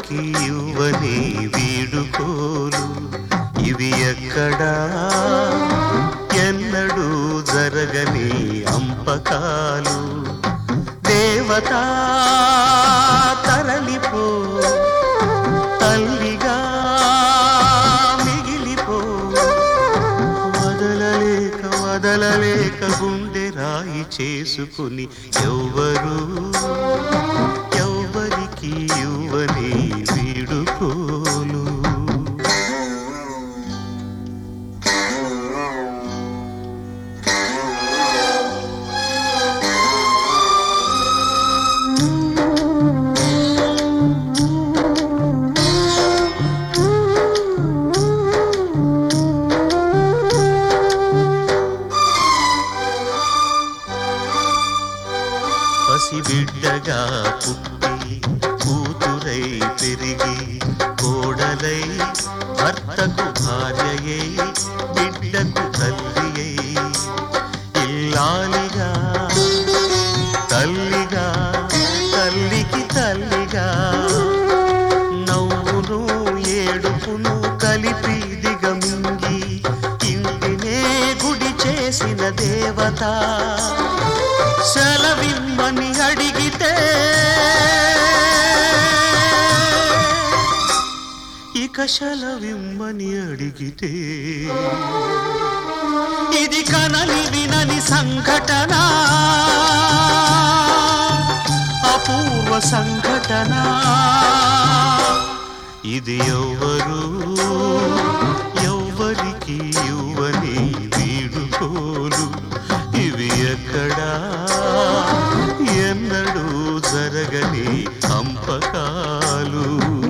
ఎవ్వరికి ఇవ్వని వీడుకోలు ఇవి ఎక్కడా ఎన్నడూ జరగని అంపకాలు దేవతా తరలిపో తల్లిగా మిగిలిపో వదలలేక వదలలేక గుండె రాయి చేసుకుని ఎవ్వరు ఎవ్వరికి ఇవ్వని వీడుకోలు పసిబిడ్డగా పుట్టి కూతురై పెరిగి కోడలై భర్తకు భార్యయై బిడ్డకు తల్లియై ఇల్లాలిగా తల్లిగా తల్లికి తల్లిగా నవ్వును ఏడుపును కలిపి దిగమింగి ఇంటినే గుడి చేసిన దేవత సెలవిమ్మని అడిగితే ఇక సెలవిమ్మని అడిగితే ఇది కనని వినని సంఘటన అపూర్వ సంఘటన ఇది ఎవ్వరు ఎవ్వరికి ఇవ్వని వీడుకోలు ఇవి ఎక్కడా ఎన్నడూ జరగని అంపకాలు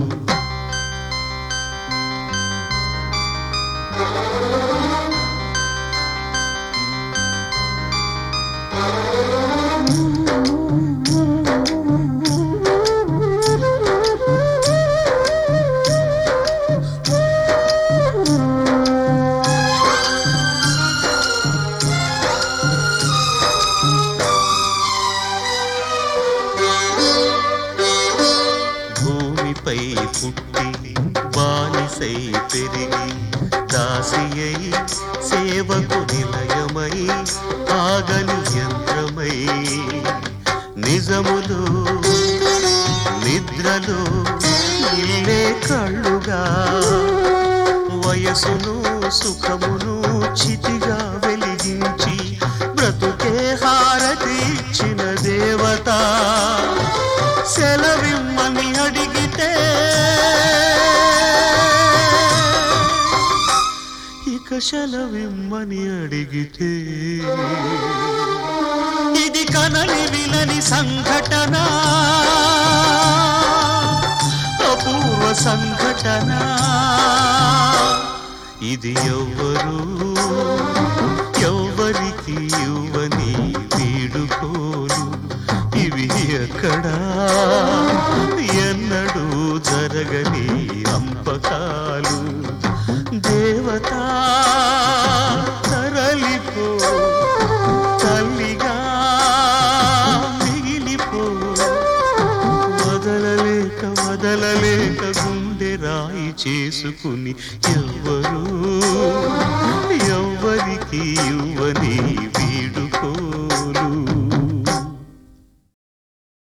భూమిపై పుట్టి బానిసై పెరిగి దాసియై సేవకు నిలయమై ఆగని యంత్రమై నిజములు నిద్రలు ఇల్లే కళ్ళుగా వయసును సుఖమును చితిగా వెలిగించి బ్రతుకే హారతి ఇచ్చిన దేవత సెలవిమ్మని అడిగితే ఇక సెలవిమ్మని అడిగితే ఇది కనని వినని సంఘటన అపూర్వ సంఘటన ఇది ఎవ్వరు ఎవ్వరికి ఇవ్వని వీడుకోలు ఇవి ఎక్కడా ఎన్నడూ జరగని అంపకాలు దేవతా తరలిపో తల్లిగా మిగిలిపో వదలలేక వదలలేక గుండె రాయి చేసుకుని ఎవ్వరు